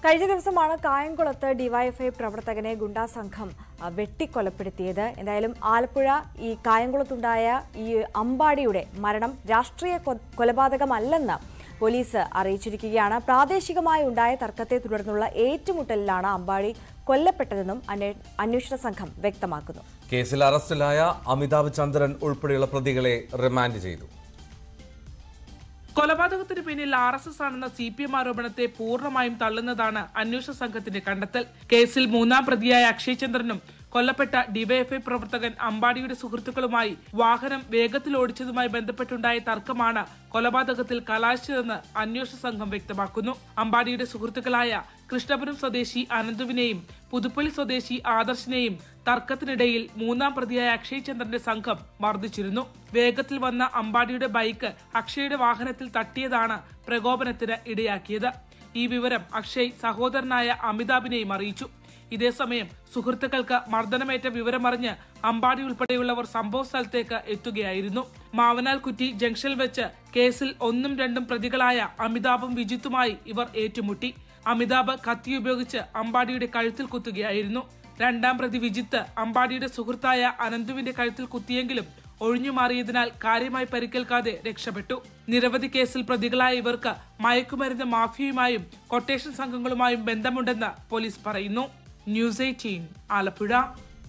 കഴിഞ്ഞ ദിവസമാണ് കായംകുളത്ത് ഡിവൈഎഫ്ഐ പ്രവർത്തകനെ ഗുണ്ടാ സംഘം ആ, വെട്ടിക്കൊലപ്പെടുത്തിയത് എന്തായാലും ആലപ്പുഴ ഈ കായംകുളത്തുണ്ടായ ഈ അമ്പാടിയുടെ മരണം രാഷ്ട്രീയ കൊ- കൊലപാതകമല്ലെന്ന് പോലീസ് അറിയിച്ചിരിക്കുകയാണ് പ്രാദേശികമായി ഉണ്ടായ തർക്കത്തെ തുടർന്നുള്ള ഏറ്റുമുട്ടലിലാണ് അമ്പാടി കൊല്ലപ്പെട്ടതെന്നും അന്വേ- അന്വേഷണ സംഘം വ്യക്തമാക്കുന്നു കേസിൽ അറസ്റ്റിലായ അമിതാഭ് ചന്ദ്രൻ ഉൾപ്പെടെയുള്ള പ്രതികളെ റിമാൻഡ് ചെയ്തു കൊലപാതകത്തിന് പിന്നിൽ ആർ എസ് എസ് ആണെന്ന സി പി എം ആരോപണത്തെ പൂർണ്ണമായും തള്ളുന്നതാണ് അന്വേഷണ സംഘത്തിന്റെ കണ്ടെത്തൽ കേസിൽ മൂന്നാം പ്രതിയായ അക്ഷയ് ചന്ദ്രനും കൊല്ലപ്പെട്ട ഡിവൈഎഫ്ഐ പ്രവർത്തകൻ അമ്പാടിയുടെ സുഹൃത്തുക്കളുമായി വാഹനം വേഗത്തിൽ ഓടിച്ചതുമായി ബന്ധപ്പെട്ടുണ്ടായ തർക്കമാണ് കൊലപാതകത്തിൽ കലാശിച്ചതെന്ന് അന്വേഷണ സംഘം വ്യക്തമാക്കുന്നു അമ്പാടിയുടെ സുഹൃത്തുക്കളായ കൃഷ്ണപുരം സ്വദേശി അനന്തുവിനെയും പുതുപ്പള്ളി സ്വദേശി ആദർശിനെയും തർക്കത്തിനിടയിൽ മൂന്നാം പ്രതിയായ അക്ഷയ് ചന്ദ്രന്റെ സംഘം മർദ്ദിച്ചിരുന്നു വേഗത്തിൽ വന്ന അമ്പാടിയുടെ ബൈക്ക് അക്ഷയുടെ വാഹനത്തിൽ തട്ടിയതാണ് പ്രകോപനത്തിന് ഇടയാക്കിയത് ഈ വിവരം അക്ഷയ് സഹോദരനായ അമിതാഭിനെയും അറിയിച്ചു ഇതേസമയം സുഹൃത്തുക്കൾക്ക് മർദ്ദനമേറ്റ വിവരമറിഞ്ഞ് അമ്പാടി ഉൾപ്പെടെയുള്ളവർ സംഭവ സ്ഥലത്തേക്ക് എത്തുകയായിരുന്നു മാവനാൽ കുറ്റി ജംഗ്ഷനിൽ വെച്ച് കേസിൽ ഒന്നും രണ്ടും പ്രതികളായ അമിതാഭും വിജിത്തുമായി ഇവർ ഏറ്റുമുട്ടി അമിതാഭ് കത്തി ഉപയോഗിച്ച് അമ്പാടിയുടെ കഴുത്തിൽ കുത്തുകയായിരുന്നു രണ്ടാം പ്രതി വിജിത്ത് അമ്പാടിയുടെ സുഹൃത്തായ അനന്തുവിന്റെ കഴുത്തിൽ കുത്തിയെങ്കിലും ഒഴിഞ്ഞുമാറിയതിനാൽ കാര്യമായി പരിക്കേൽക്കാതെ രക്ഷപ്പെട്ടു നിരവധി കേസിൽ പ്രതികളായ ഇവർക്ക് മയക്കുമരുന്ന് മാഫിയയുമായും കൊട്ടേഷൻ സംഘങ്ങളുമായും ബന്ധമുണ്ടെന്ന് പോലീസ് പറയുന്നു ന്യൂസ് എയ്റ്റീൻ ആലപ്പുഴ